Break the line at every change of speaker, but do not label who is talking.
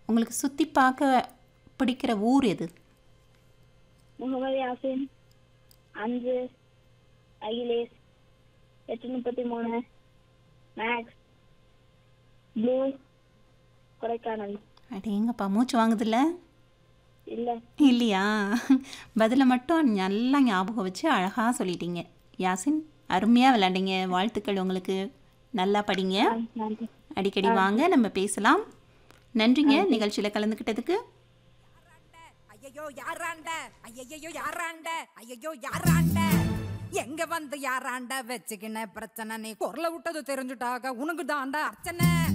உங்களுக்கு சுற்றி பார்க்க பிடிக்கிற ஊர் எது
முகமது யாசின் அஞ்சு அகிலேஷ் எட்டு முப்பத்தி மூணு மேக்ஸ் ப்ளூ கொடைக்கானல்
அடேங்கப்பா மூச்சு வாங்குதுல்ல
இல்லை
இல்லையா பதிலை மட்டும் நல்லா ஞாபகம் வச்சு அழகாக சொல்லிட்டீங்க யாசின் அருமையாக விளையாண்டீங்க வாழ்த்துக்கள் உங்களுக்கு நல்லா படிங்க
நன்றி
அடிக்கடி வாங்க நம்ம பேசலாம் நன்றிங்க நிகழ்ச்சியில் கலந்துக்கிட்டதுக்கு
ஐயையோ யாராண்ட ஐயையோ யாராண்ட ஐயையோ யாராண்ட எங்க வந்து யாராண்ட வச்சுக்கின பிரச்சனை நீ குரல விட்டது தெரிஞ்சுட்டாக உனக்கு தாண்டா அர்ச்சனை